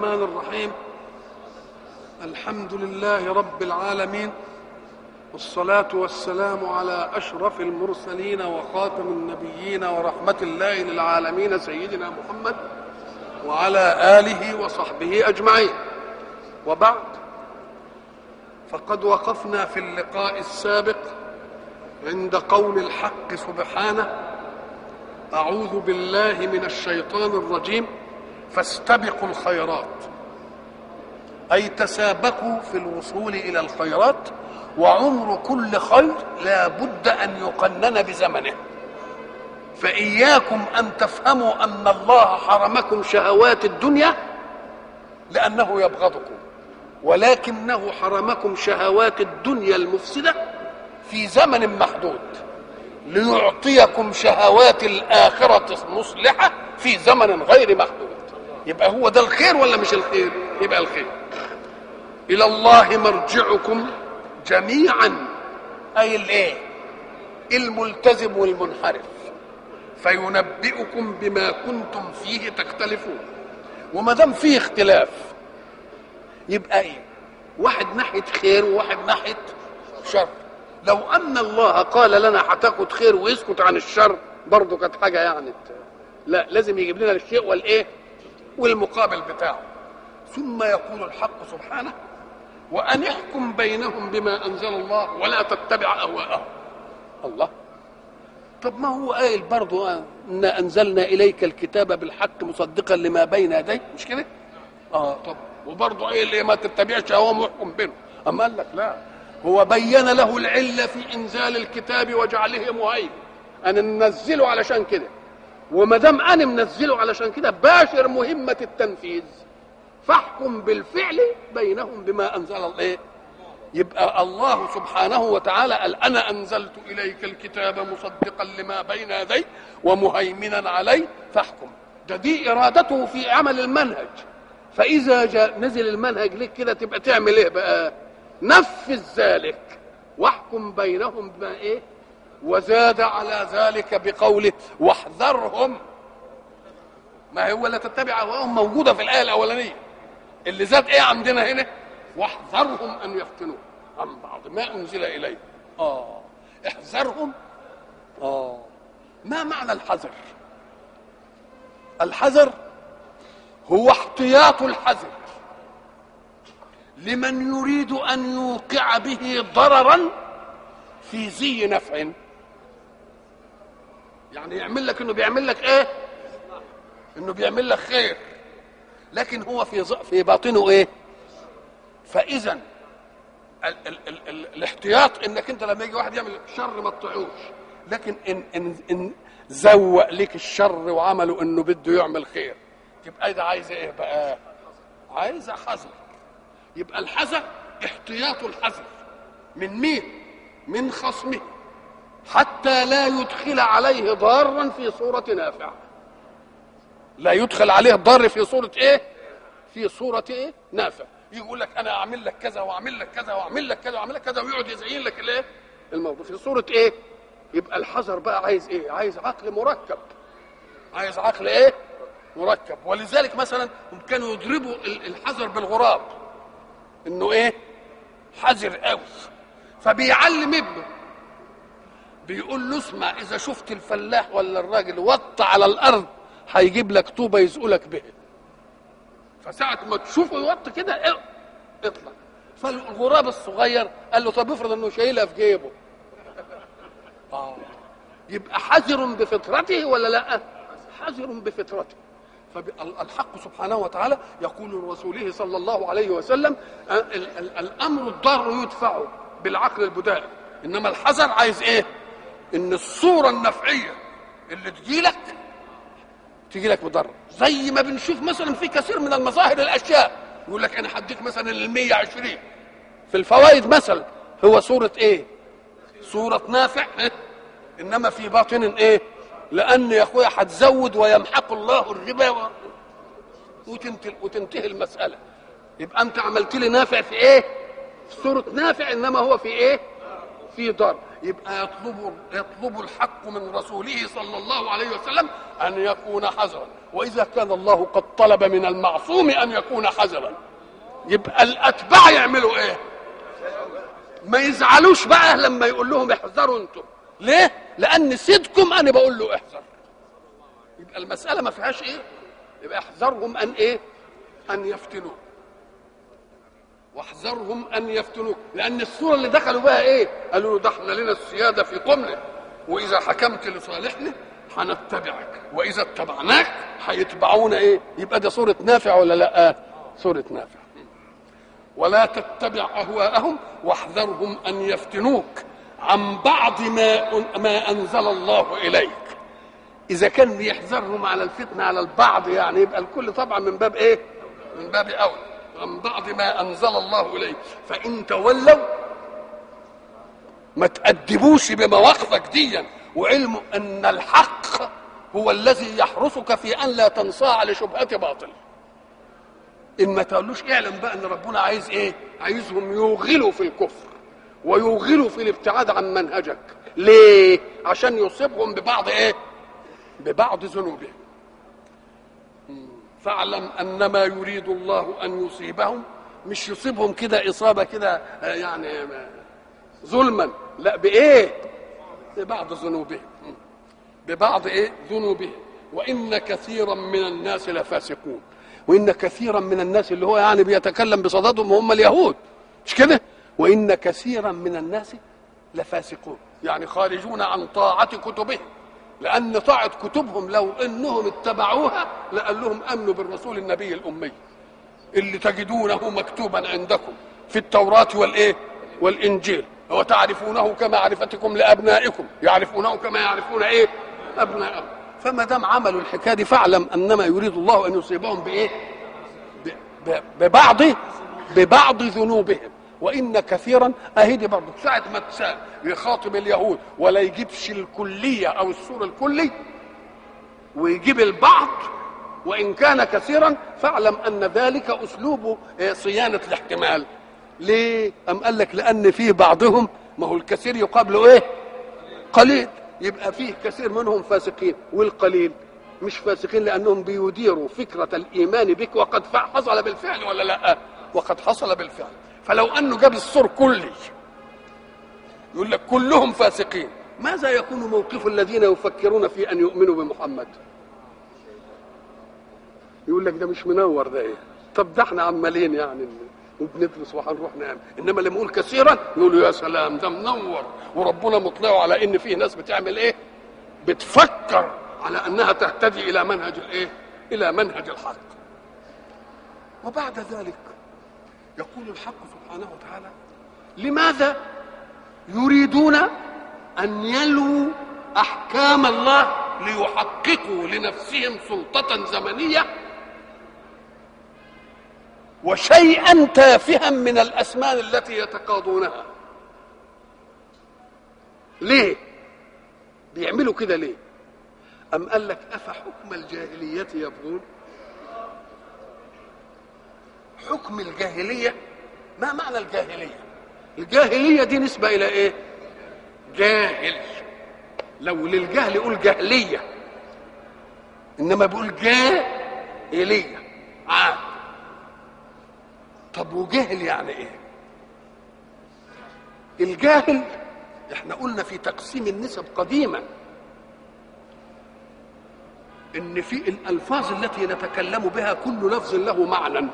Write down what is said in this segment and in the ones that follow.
الرحمن الرحيم الحمد لله رب العالمين والصلاة والسلام على أشرف المرسلين وخاتم النبيين ورحمة الله للعالمين سيدنا محمد وعلى آله وصحبه أجمعين وبعد فقد وقفنا في اللقاء السابق عند قول الحق سبحانه أعوذ بالله من الشيطان الرجيم فاستبقوا الخيرات أي تسابقوا في الوصول إلى الخيرات وعمر كل خير لا بد أن يقنن بزمنه فإياكم أن تفهموا أن الله حرمكم شهوات الدنيا لأنه يبغضكم ولكنه حرمكم شهوات الدنيا المفسدة في زمن محدود ليعطيكم شهوات الآخرة المصلحة في زمن غير محدود يبقى هو ده الخير ولا مش الخير يبقى الخير إلى الله مرجعكم جميعا أي الايه الملتزم والمنحرف فينبئكم بما كنتم فيه تختلفون وما دام فيه اختلاف يبقى ايه واحد ناحيه خير وواحد ناحيه شر لو ان الله قال لنا هتاخد خير ويسكت عن الشر برضه كانت حاجه يعني لا لازم يجيب لنا الشيء والايه والمقابل بتاعه ثم يقول الحق سبحانه وأن احكم بينهم بما أنزل الله ولا تتبع أهواءهم الله طب ما هو قايل برضه إنا أنزلنا إليك الكتاب بالحق مصدقا لما بين يديه مش كده؟ آه طب وبرضه قايل إيه ما تتبعش أهواءهم واحكم بينهم أما قال لك لا هو بين له العلة في إنزال الكتاب وجعله مهيمن أنا ننزله علشان كده وما دام أنا منزله علشان كده باشر مهمة التنفيذ فاحكم بالفعل بينهم بما انزل الله يبقى الله سبحانه وتعالى قال انا انزلت اليك الكتاب مصدقا لما بين يدي ومهيمنا عليه فاحكم ده دي ارادته في عمل المنهج فاذا جاء نزل المنهج لك كده تبقى تعمل ايه بقى نفذ ذلك واحكم بينهم بما ايه وزاد على ذلك بقوله واحذرهم ما هو لا تتبع اهواءهم موجوده في الايه الاولانيه اللي زاد ايه عندنا هنا واحذرهم ان يفتنوا عن بعض ما انزل اليه اه احذرهم اه ما معنى الحذر الحذر هو احتياط الحذر لمن يريد ان يوقع به ضررا في زي نفع يعني يعمل لك انه بيعمل لك ايه انه بيعمل لك خير لكن هو في في باطنه ايه فاذا ال ال ال ال الاحتياط انك انت لما يجي واحد يعمل شر ما تطيعوش لكن ان ان ان زوق لك الشر وعمله انه بده يعمل خير يبقى ده عايز ايه بقى عايز حذر يبقى الحذر احتياط الحذر من مين من خصمه حتى لا يدخل عليه ضارا في صورة نافعة لا يدخل عليه ضر في صورة ايه في صورة ايه نافع يقول لك انا اعمل لك كذا واعمل لك كذا واعمل لك كذا واعمل لك كذا ويقعد يزين لك الايه الموضوع في صورة ايه يبقى الحذر بقى عايز ايه عايز عقل مركب عايز عقل ايه مركب ولذلك مثلا هم كانوا يضربوا الحذر بالغراب انه ايه حذر قوي فبيعلم ابنه بيقول له اسمع اذا شفت الفلاح ولا الراجل وط على الارض هيجيب لك طوبه يسألك بها فساعة ما تشوفه يوط كده اطلع فالغراب الصغير قال له طب افرض انه شايلها في جيبه آه. يبقى حذر بفطرته ولا لا حذر بفطرته فالحق سبحانه وتعالى يقول لرسوله صلى الله عليه وسلم الامر الضار يدفع بالعقل البدائي انما الحذر عايز ايه ان الصوره النفعيه اللي تجيلك تيجي لك مضر زي ما بنشوف مثلا في كثير من المظاهر الاشياء يقول لك انا هديك مثلا ال 120 في الفوائد مثلا هو صورة ايه؟ صورة نافع إيه؟ انما في باطن ايه؟ لان يا اخويا هتزود ويمحق الله الربا و... وتنتهي, وتنتهي المسألة يبقى انت عملت لي نافع في ايه؟ في صورة نافع انما هو في ايه؟ في ضرب يبقى يطلب يطلب الحق من رسوله صلى الله عليه وسلم ان يكون حذرا واذا كان الله قد طلب من المعصوم ان يكون حذرا يبقى الاتباع يعملوا ايه ما يزعلوش بقى لما يقول لهم احذروا انتم ليه لان سيدكم انا بقول له احذر يبقى المساله ما فيهاش ايه يبقى احذرهم ان ايه ان يفتنوك واحذرهم ان يفتنوك لان الصوره اللي دخلوا بها ايه قالوا له ده احنا لنا السياده في قمنا واذا حكمت لصالحنا هنتبعك واذا اتبعناك هيتبعونا ايه يبقى ده صوره نافع ولا لا صوره نافع ولا تتبع اهواءهم واحذرهم ان يفتنوك عن بعض ما ما انزل الله اليك اذا كان بيحذرهم على الفتنه على البعض يعني يبقى الكل طبعا من باب ايه من باب اولى عن بعض ما انزل الله اليك فان تولوا ما تأدبوش بمواقفك ديا وعلم ان الحق هو الذي يحرسك في ان لا تنصاع لشبهه باطل ان ما تقولوش اعلم بقى ان ربنا عايز ايه عايزهم يوغلوا في الكفر ويوغلوا في الابتعاد عن منهجك ليه عشان يصيبهم ببعض ايه ببعض ذنوبهم فاعلم انما يريد الله ان يصيبهم مش يصيبهم كده اصابه كده آه، يعني آه، ظلما لا بايه ببعض ذنوبهم ببعض ايه ذنوبهم وان كثيرا من الناس لفاسقون وان كثيرا من الناس اللي هو يعني بيتكلم بصددهم هم اليهود مش كده وان كثيرا من الناس لفاسقون يعني خارجون عن طاعه كتبهم لان طاعه كتبهم لو انهم اتبعوها لقال لهم امنوا بالرسول النبي الامي اللي تجدونه مكتوبا عندكم في التوراه والايه والانجيل وتعرفونه كمعرفتكم لابنائكم يعرفونه كما يعرفون ايه ابنائهم فما دام عملوا الحكايه دي فاعلم انما يريد الله ان يصيبهم بايه ب- ب- ببعض ببعض ذنوبهم وان كثيرا اهدي برضه ساعه ما تسال يخاطب اليهود ولا يجيبش الكليه او السور الكلي ويجيب البعض وان كان كثيرا فاعلم ان ذلك اسلوب آه، صيانه الاحتمال ليه ام قال لك لان فيه بعضهم ما هو الكثير يقابله ايه قليل يبقى فيه كثير منهم فاسقين والقليل مش فاسقين لانهم بيديروا فكره الايمان بك وقد فع- حصل بالفعل ولا لا وقد حصل بالفعل فلو انه جاب السور كلي يقول لك كلهم فاسقين ماذا يكون موقف الذين يفكرون في ان يؤمنوا بمحمد يقول لك ده مش منور ده ايه طب ده احنا عمالين يعني وبندرس وهنروح نعمل انما لما يقول كثيرا يقولوا يا سلام ده منور وربنا مطلعه على ان فيه ناس بتعمل ايه بتفكر على انها تهتدي الى منهج الايه الى منهج الحق وبعد ذلك يقول الحق سبحانه وتعالى لماذا يريدون ان يلووا احكام الله ليحققوا لنفسهم سلطه زمنيه وشيئا تافها من الاسمان التي يتقاضونها ليه بيعملوا كده ليه ام قال لك افحكم الجاهليه يبغون حكم الجاهليه ما معنى الجاهليه الجاهليه دي نسبه الى ايه جاهل لو للجهل يقول جهليه انما بيقول جاهليه عام طب وجهل يعني ايه الجاهل احنا قلنا في تقسيم النسب قديما ان في الالفاظ التي نتكلم بها كل لفظ له معنى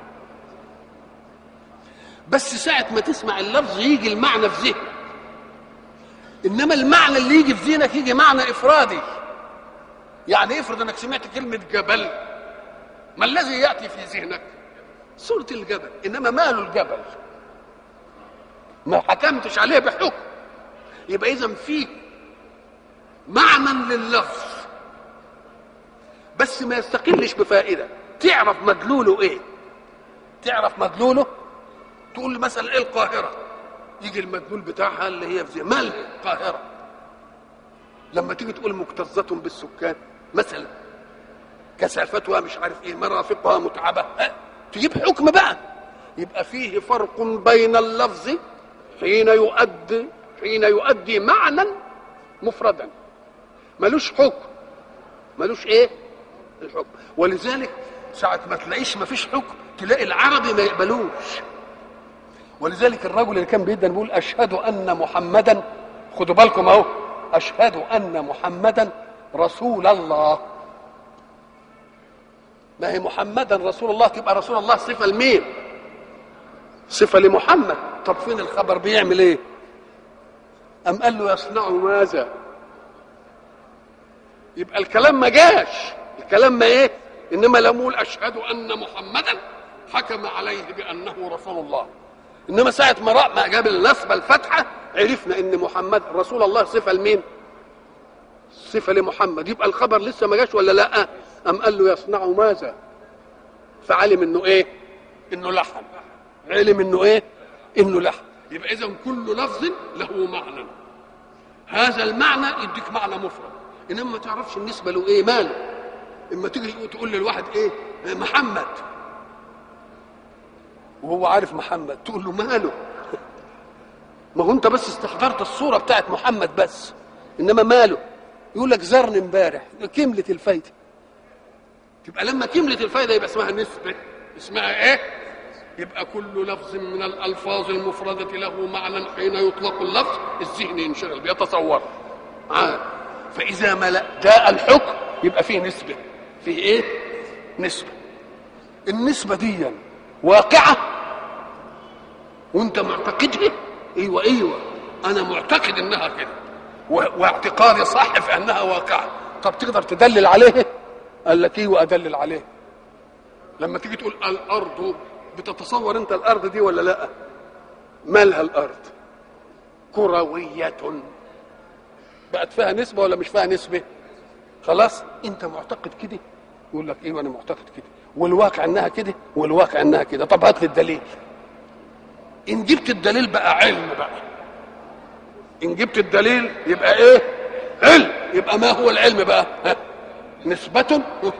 بس ساعة ما تسمع اللفظ يجي المعنى في ذهنك انما المعنى اللي يجي في ذهنك يجي معنى افرادي يعني افرض انك سمعت كلمة جبل ما الذي يأتي في ذهنك صورة الجبل انما ماله الجبل ما حكمتش عليه بحكم يبقى اذا في معنى لللفظ بس ما يستقلش بفائده تعرف مدلوله ايه تعرف مدلوله تقول لي مثلا ايه القاهره يجي المدلول بتاعها اللي هي في مال القاهره لما تيجي تقول مكتظة بالسكان مثلا كثافتها مش عارف ايه مرافقها متعبه أه؟ تجيب حكم بقى يبقى فيه فرق بين اللفظ حين يؤدي حين يؤدي معنى مفردا ملوش حكم ملوش ايه الحكم ولذلك ساعة ما تلاقيش ما فيش حكم تلاقي العربي ما يقبلوش ولذلك الرجل اللي كان بيدن بيقول اشهد ان محمدا خدوا بالكم اهو اشهد ان محمدا رسول الله ما هي محمدا رسول الله تبقى رسول الله صفه لمين صفه لمحمد طب فين الخبر بيعمل ايه ام قال له يصنع ماذا يبقى الكلام ما جاش الكلام ما ايه انما لم يقول اشهد ان محمدا حكم عليه بانه رسول الله انما ساعه ما رأى ما جاب النصب الفتحه عرفنا ان محمد رسول الله صفه لمين صفه لمحمد يبقى الخبر لسه ما جاش ولا لا ام قال له يصنع ماذا فعلم انه ايه انه لحن علم انه ايه انه لحن يبقى اذا كل لفظ له معنى هذا المعنى يديك معنى مفرد انما ما تعرفش النسبه له ايه ماله اما تيجي تقول للواحد ايه محمد وهو عارف محمد تقول له ماله ما هو انت بس استحضرت الصوره بتاعت محمد بس انما ماله يقول لك زرني امبارح كملت الفايده تبقى لما كملت الفايده يبقى اسمها نسبه اسمها ايه يبقى كل لفظ من الالفاظ المفرده له معنى حين يطلق اللفظ الذهن ينشغل بيتصور عاد فاذا ما جاء الحكم يبقى فيه نسبه فيه ايه نسبه النسبه دي واقعه وانت معتقدها ايوه ايوه انا معتقد انها كده واعتقادي صح في انها واقعه طب تقدر تدلل عليه قال لك ايوه ادلل عليه لما تيجي تقول الارض بتتصور انت الارض دي ولا لا مالها الارض كرويه بقت فيها نسبه ولا مش فيها نسبه خلاص انت معتقد كده يقول لك ايوه انا معتقد كده والواقع انها كده والواقع انها كده طب هات لي الدليل ان جبت الدليل بقى علم بقى ان جبت الدليل يبقى ايه علم يبقى ما هو العلم بقى ها؟ نسبة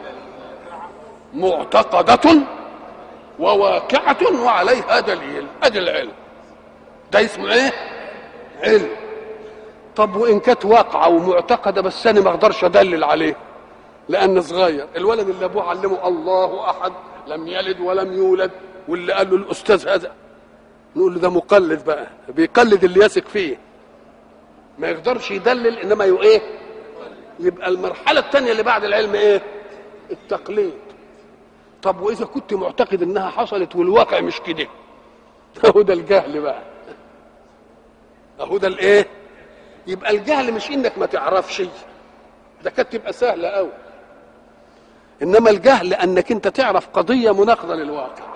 معتقدة وواقعة وعليها دليل ادي العلم ده اسمه ايه علم طب وان كانت واقعة ومعتقدة بس انا ما اقدرش ادلل عليه لان صغير الولد اللي ابوه علمه الله احد لم يلد ولم يولد واللي قال له الاستاذ هذا نقول له ده مقلد بقى بيقلد اللي يثق فيه ما يقدرش يدلل انما يو ايه يبقى المرحله الثانيه اللي بعد العلم ايه التقليد طب واذا كنت معتقد انها حصلت والواقع مش كده اهو ده الجهل بقى اهو ده الايه يبقى الجهل مش انك ما تعرفش ده كانت تبقى سهله قوي انما الجهل انك انت تعرف قضيه مناقضه للواقع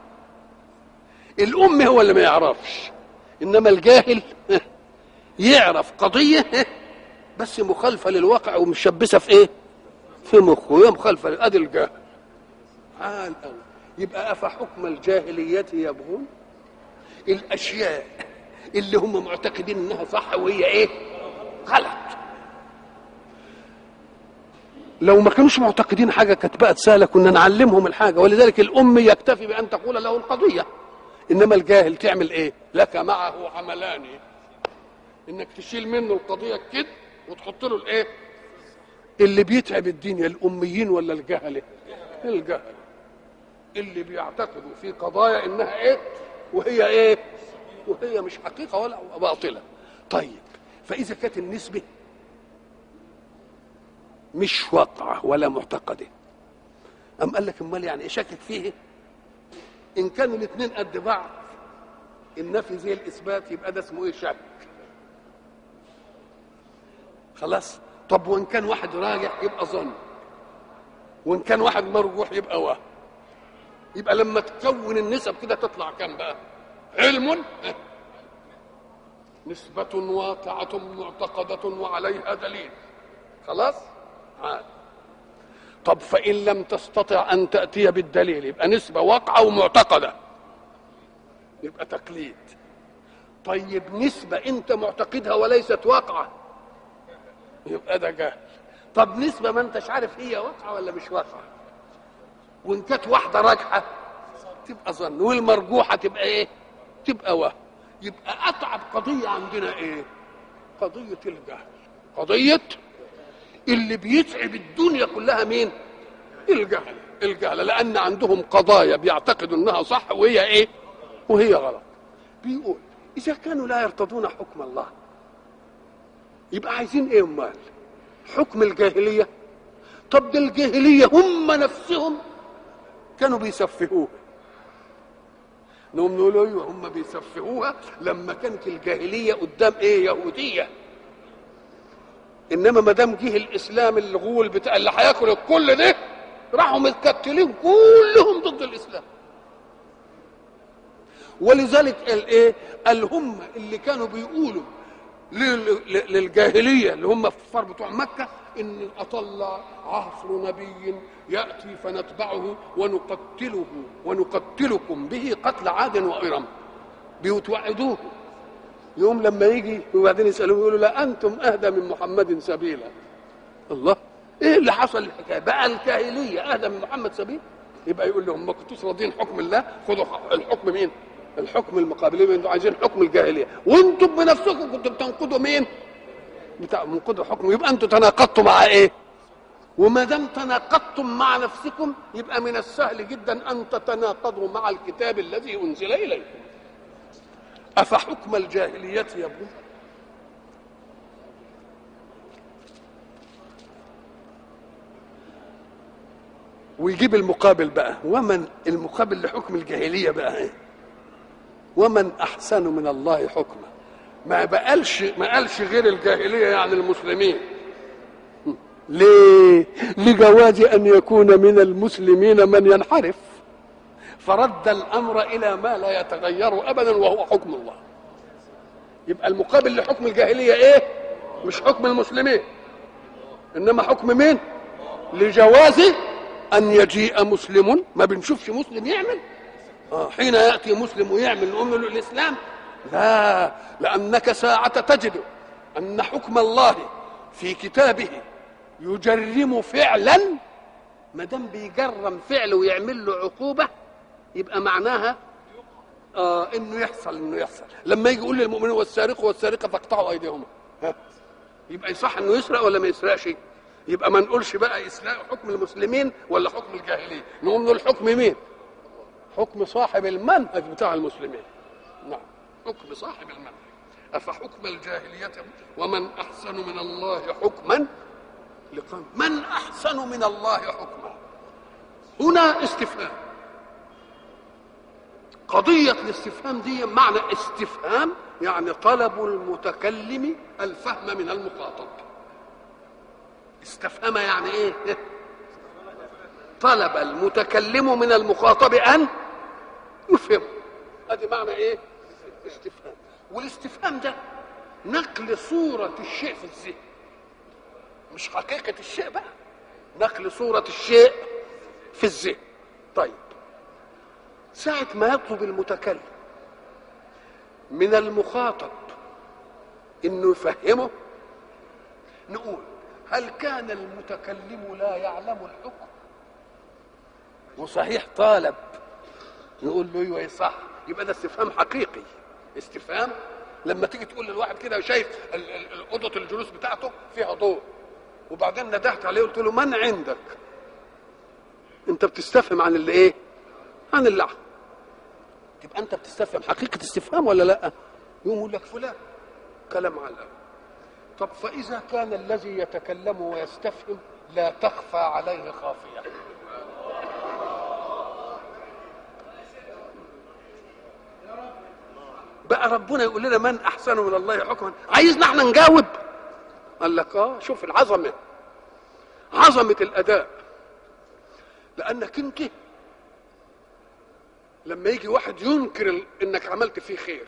الام هو اللي ما يعرفش انما الجاهل يعرف قضيه بس مخالفه للواقع ومشبثه في ايه في مخه هي مخالفه ادي الجهل عال قوي يبقى افحكم الجاهليه يبغون الاشياء اللي هم معتقدين انها صح وهي ايه غلط لو ما كانوش معتقدين حاجه كانت بقت سهله كنا نعلمهم الحاجه ولذلك الام يكتفي بان تقول له القضيه انما الجاهل تعمل ايه لك معه عملان انك تشيل منه القضيه كده وتحط له الايه اللي بيتعب الدنيا الاميين ولا الجهله الجهل اللي بيعتقدوا في قضايا انها ايه وهي ايه وهي مش حقيقه ولا باطله طيب فاذا كانت النسبه مش واقعه ولا معتقده ام قال لك امال يعني ايه شاكك فيه ان كانوا الاثنين قد بعض النفي زي الاثبات يبقى ده اسمه ايه شك خلاص طب وان كان واحد راجع يبقى ظن وان كان واحد مرجوح يبقى وهم يبقى لما تكون النسب كده تطلع كام بقى علم نسبة واقعة معتقدة وعليها دليل خلاص عاد طب فإن لم تستطع أن تأتي بالدليل يبقى نسبة واقعة ومعتقدة يبقى تقليد طيب نسبة أنت معتقدها وليست واقعة يبقى ده جهل طب نسبة ما أنتش عارف هي واقعة ولا مش واقعة وإن كانت واحدة راجحة تبقى ظن والمرجوحة تبقى إيه؟ تبقى وهم يبقى اتعب قضيه عندنا ايه قضيه الجهل قضيه اللي بيتعب الدنيا كلها مين الجهل الجهل لان عندهم قضايا بيعتقدوا انها صح وهي ايه وهي غلط بيقول اذا كانوا لا يرتضون حكم الله يبقى عايزين ايه امال حكم الجاهليه طب ده الجاهليه هم نفسهم كانوا بيسفهوها نقوم نقول ايوه هم بيسفهوها لما كانت الجاهليه قدام ايه يهوديه انما ما دام جه الاسلام الغول بتاع اللي هياكل الكل ده راحوا متكتلين كلهم ضد الاسلام ولذلك قال ايه قال هم اللي كانوا بيقولوا للجاهليه اللي هم الكفار بتوع مكه ان اطلع عصر نبي ياتي فنتبعه ونقتله ونقتلكم به قتل عاد وارم بيتوعدوه يوم لما يجي وبعدين يسالوه يقولوا لا انتم اهدى من محمد سبيلا الله ايه اللي حصل الحكايه بقى الجاهليه اهدى من محمد سبيل يبقى يقول لهم ما كنتوش راضيين حكم الله خدوا الحكم مين الحكم المقابلين انتوا عايزين حكم الجاهليه وانتم بنفسكم كنتوا بتنقضوا مين بتاع منقضوا حكم يبقى انتوا تناقضتوا مع ايه وما دام تناقضتم مع نفسكم يبقى من السهل جدا ان تتناقضوا مع الكتاب الذي انزل اليكم افحكم الجاهليه يبغون ويجيب المقابل بقى ومن المقابل لحكم الجاهليه بقى ايه ومن احسن من الله حكما ما بقالش ما قالش غير الجاهليه يعني المسلمين ليه لجواز ان يكون من المسلمين من ينحرف فرد الامر الى ما لا يتغير ابدا وهو حكم الله يبقى المقابل لحكم الجاهليه ايه مش حكم المسلمين انما حكم مين لجواز ان يجيء مسلم ما بنشوفش مسلم يعمل آه حين ياتي مسلم ويعمل نقول له الاسلام لا لانك ساعه تجد ان حكم الله في كتابه يجرم فعلا ما دام بيجرم فعل ويعمل له عقوبه يبقى معناها آه انه يحصل انه يحصل لما يجي يقول للمؤمنين والسارق والسارقه فاقطعوا ايديهما ها يبقى يصح انه يسرق ولا ما يسرقش يبقى ما نقولش بقى اسلام حكم المسلمين ولا حكم الجاهليه نقوم نقول حكم مين حكم صاحب المنهج بتاع المسلمين نعم حكم صاحب المنهج افحكم الجاهليه ومن احسن من الله حكما لقوم من احسن من الله حكما هنا استفهام قضية الاستفهام دي معنى استفهام يعني طلب المتكلم الفهم من المخاطب استفهم يعني ايه طلب المتكلم من المخاطب ان يفهم ادي معنى ايه استفهام والاستفهام ده نقل صورة الشيء في الذهن مش حقيقة الشيء بقى نقل صورة الشيء في الذهن طيب ساعة ما يطلب المتكلم من المخاطب انه يفهمه نقول هل كان المتكلم لا يعلم الحكم وصحيح طالب نقول له ايوه صح يبقى ده استفهام حقيقي استفهام لما تيجي تقول للواحد كده شايف اوضه الجلوس بتاعته فيها ضوء وبعدين ندهت عليه قلت له من عندك انت بتستفهم عن اللي ايه عن اللحم تبقى انت بتستفهم حقيقه استفهام ولا لا يقوم يقول لك فلان كلام على الأول. طب فاذا كان الذي يتكلم ويستفهم لا تخفى عليه خافيه بقى ربنا يقول لنا من احسن من الله حكما عايزنا احنا نجاوب قال لك اه شوف العظمه عظمه الاداء لانك انت لما يجي واحد ينكر ال- انك عملت فيه خير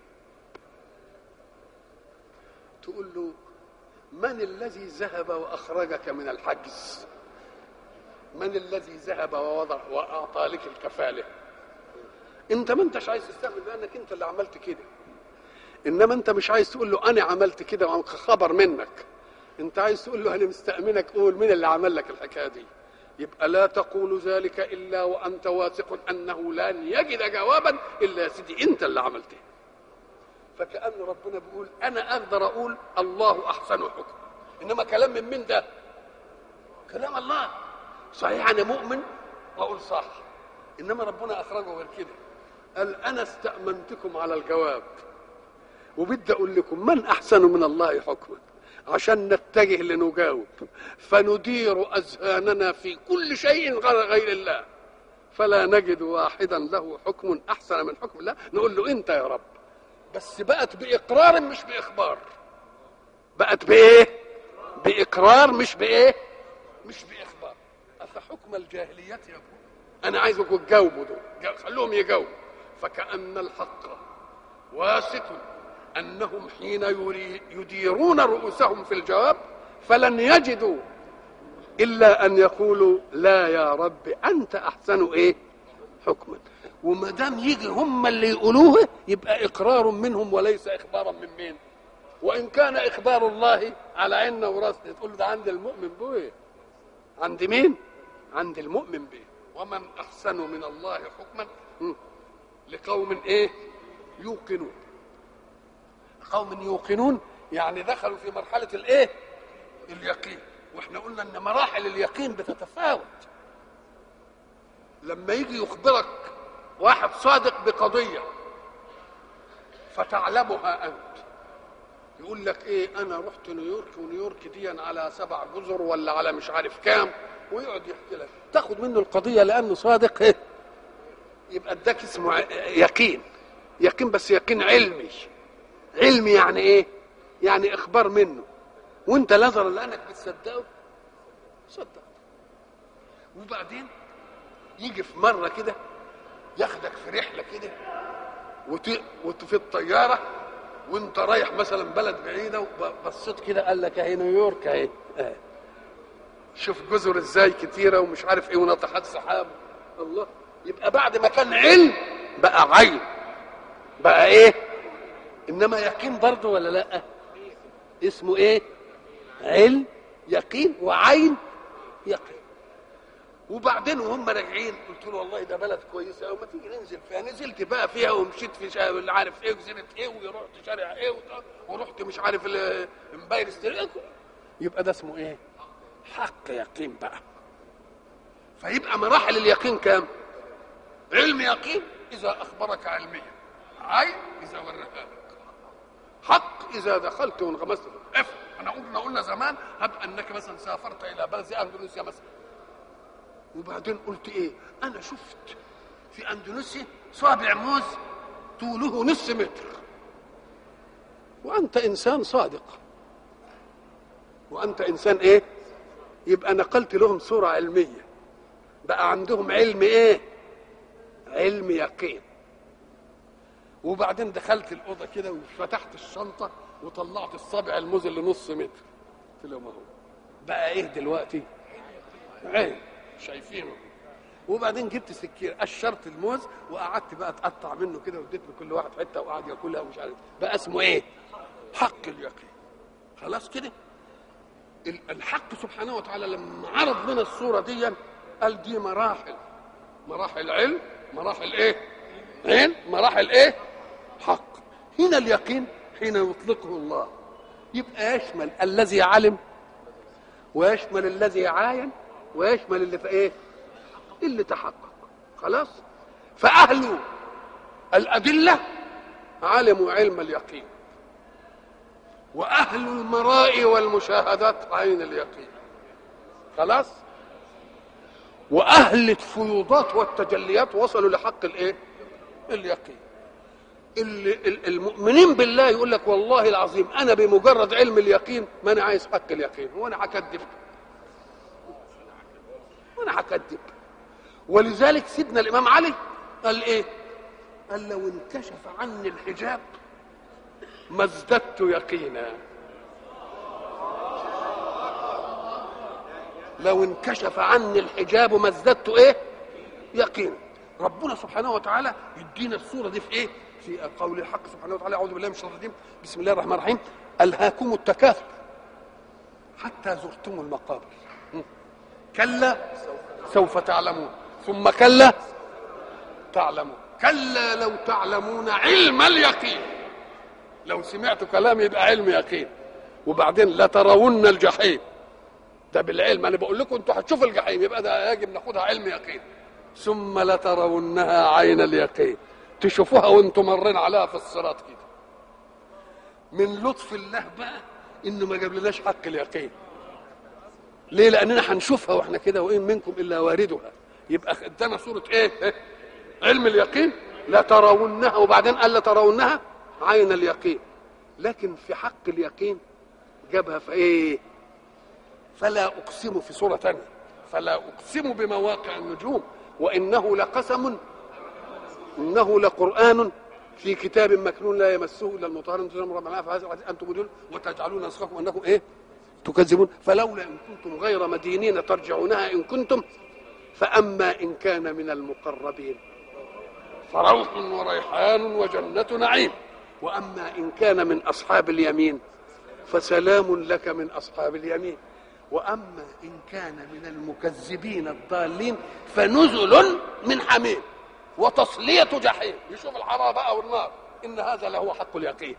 تقول له من الذي ذهب واخرجك من الحجز من الذي ذهب ووضع واعطى لك الكفاله انت ما انتش عايز تستعمل لانك انت اللي عملت كده انما انت مش عايز تقول له انا عملت كده خبر منك انت عايز تقول له انا مستأمنك قول مين اللي عمل لك الحكايه دي يبقى لا تقول ذلك الا وانت واثق انه لن يجد جوابا الا يا سيدي انت اللي عملته فكأن ربنا بيقول أنا أقدر أقول الله أحسن حكم إنما كلام من مين ده؟ كلام الله صحيح أنا مؤمن وأقول صح إنما ربنا أخرجه غير كده قال أنا استأمنتكم على الجواب وبدي أقول لكم من أحسن من الله حكما عشان نتجه لنجاوب فندير أذهاننا في كل شيء غير الله فلا نجد واحدا له حكم أحسن من حكم الله نقول له أنت يا رب بس بقت بإقرار مش بإخبار بقت بإيه بإقرار مش بإيه مش بإخبار أفحكم الجاهلية يكون أنا عايزكم تجاوبوا دول خلوهم يجاوبوا فكأن الحق واثق أنهم حين يديرون رؤوسهم في الجواب فلن يجدوا إلا أن يقولوا لا يا رب أنت أحسن إيه حكما وما دام يجي هم اللي يقولوه يبقى إقرار منهم وليس إخبارا من مين وإن كان إخبار الله على عيننا وراسنا تقول ده عند المؤمن به عند مين عند المؤمن به ومن أحسن من الله حكما لقوم إيه يوقنون قوم يوقنون يعني دخلوا في مرحلة الإيه اليقين واحنا قلنا ان مراحل اليقين بتتفاوت لما يجي يخبرك واحد صادق بقضية فتعلمها أنت يقول لك ايه انا رحت نيويورك ونيويورك دي على سبع جزر ولا على مش عارف كام ويقعد يحكي لك تاخد منه القضيه لانه صادق ايه يبقى اداك اسمه يقين يقين بس يقين علمي علمي يعني ايه يعني اخبار منه وانت نظرا لانك بتصدقه صدق وبعدين يجي في مره كده ياخدك في رحله كده وت... وت في الطياره وانت رايح مثلا بلد بعيده وبصيت كده قال لك اهي نيويورك اهي اه. شوف جزر ازاي كتيره ومش عارف ايه وناطحات سحاب الله يبقى بعد ما كان علم بقى عين بقى ايه انما يقين برضه ولا لا اسمه ايه علم يقين وعين يقين وبعدين وهم راجعين قلت له والله ده بلد كويسه قوي ما تيجي ننزل فيها نزلت بقى فيها ومشيت في شا... اللي عارف ايه وجزيره ايه ورحت شارع ايه وط... ورحت مش عارف امباير ستريت يبقى ده اسمه ايه؟ حق يقين بقى فيبقى مراحل اليقين كام؟ علم يقين اذا اخبرك علميا عين اذا وراها لك حق اذا دخلت وانغمست افهم انا قلنا قلنا زمان هب انك مثلا سافرت الى بلد زي اندونيسيا مثلا وبعدين قلت ايه انا شفت في اندونيسيا صابع موز طوله نص متر وانت انسان صادق وانت انسان ايه يبقى نقلت لهم صوره علميه بقى عندهم علم ايه علم يقين وبعدين دخلت الاوضه كده وفتحت الشنطه وطلعت الصابع الموز اللي نص متر قلت لهم اهو بقى ايه دلوقتي عين شايفينه وبعدين جبت سكينه قشرت الموز وقعدت بقى اتقطع منه كده واديت لكل واحد حته وقعد ياكلها ومش عارف بقى اسمه ايه؟ حق اليقين خلاص كده الحق سبحانه وتعالى لما عرض لنا الصوره دي قال دي مراحل مراحل علم مراحل ايه؟ عين مراحل ايه؟ حق هنا اليقين حين يطلقه الله يبقى يشمل الذي علم ويشمل الذي عاين ويشمل اللي في ايه اللي تحقق خلاص فاهل الادله علموا علم اليقين واهل المراء والمشاهدات عين اليقين خلاص واهل الفيوضات والتجليات وصلوا لحق الايه اليقين المؤمنين بالله يقول لك والله العظيم انا بمجرد علم اليقين ما انا عايز حق اليقين وانا هكذب وانا هكذب ولذلك سيدنا الامام علي قال ايه قال لو انكشف عني الحجاب ما ازددت يقينا لو انكشف عني الحجاب ما ازددت ايه يقينا ربنا سبحانه وتعالى يدينا الصوره دي في ايه في قول الحق سبحانه وتعالى اعوذ بالله من الشيطان الرجيم بسم الله الرحمن الرحيم الهاكم التكاثر حتى زرتم المقابر كلا سوف تعلمون ثم كلا تعلمون كلا لو تعلمون علم اليقين لو سمعت كلامي يبقى علم يقين وبعدين لترون الجحيم ده بالعلم انا بقول لكم انتوا هتشوفوا الجحيم يبقى ده يجب ناخدها علم يقين ثم لترونها عين اليقين تشوفوها وانتم مرين عليها في الصراط كده من لطف الله بقى انه ما جابلناش حق اليقين ليه لاننا هنشوفها واحنا كده وان منكم الا واردها يبقى ادانا صوره ايه إيه؟ علم اليقين لا ترونها وبعدين قال لا ترونها عين اليقين لكن في حق اليقين جابها في ايه فلا اقسم في سوره ثانيه فلا اقسم بمواقع النجوم وانه لقسم انه لقران في كتاب مكنون لا يمسه الا المطهرون تجرم ربنا فهذا انتم بدون وتجعلون رزقكم انكم ايه تكذبون فلولا ان كنتم غير مدينين ترجعونها ان كنتم فاما ان كان من المقربين فروح وريحان وجنة نعيم وأما إن كان من أصحاب اليمين فسلام لك من أصحاب اليمين وأما إن كان من المكذبين الضالين فنزل من حميم وتصلية جحيم يشوف الحرارة بقى والنار إن هذا لهو حق اليقين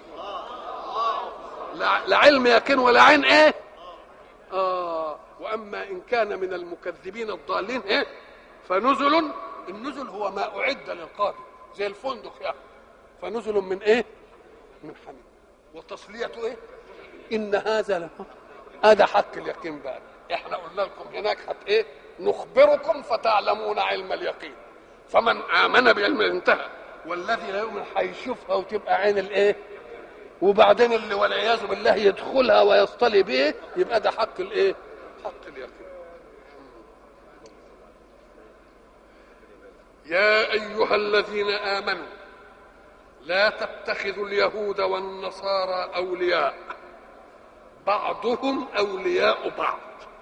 لا لا علم يقين ولا عين ايه آه وأما إن كان من المكذبين الضالين ايه فنزل النزل هو ما أعد للقادم زي الفندق يعني فنزل من ايه من حميم وتصلية ايه إن هذا له هذا حق اليقين بقى احنا قلنا لكم هناك حت ايه نخبركم فتعلمون علم اليقين فمن آمن بعلم انتهى والذي لا يؤمن هيشوفها وتبقى عين الايه وبعدين اللي والعياذ بالله يدخلها ويصطلي به يبقى ده حق الايه حق اليقين يا ايها الذين امنوا لا تتخذوا اليهود والنصارى اولياء بعضهم اولياء بعض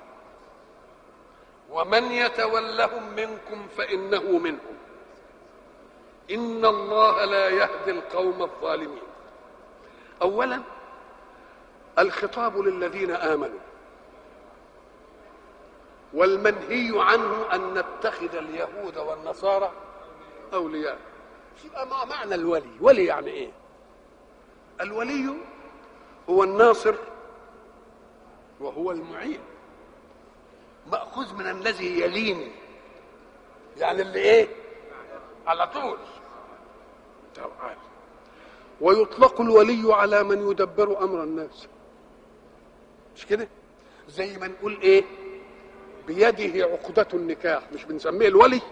ومن يتولهم منكم فانه منهم ان الله لا يهدي القوم الظالمين اولا الخطاب للذين امنوا والمنهي عنه ان نتخذ اليهود والنصارى اولياء يبقى ما معنى الولي ولي يعني ايه الولي هو الناصر وهو المعين ماخوذ من الذي يليني يعني اللي ايه على طول تعال ويطلق الولي على من يدبر امر الناس مش كده زي ما نقول ايه بيده عقدة النكاح مش بنسميه الولي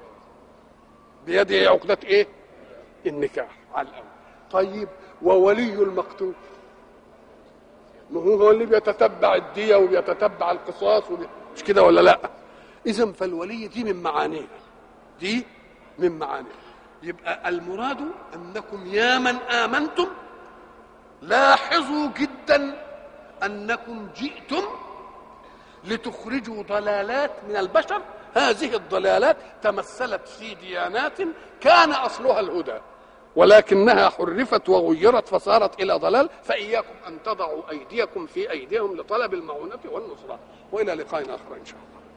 بيده عقدة ايه النكاح على الأول طيب وولي المقتول ما هو هو اللي بيتتبع الدية وبيتتبع القصاص وبي... مش كده ولا لا اذا فالولي دي من معانيها دي من معانيها يبقى المراد انكم يا من امنتم لاحظوا جدا انكم جئتم لتخرجوا ضلالات من البشر هذه الضلالات تمثلت في ديانات كان اصلها الهدى ولكنها حرفت وغيرت فصارت الى ضلال فاياكم ان تضعوا ايديكم في ايديهم لطلب المعونه والنصره والى لقاء اخر ان شاء الله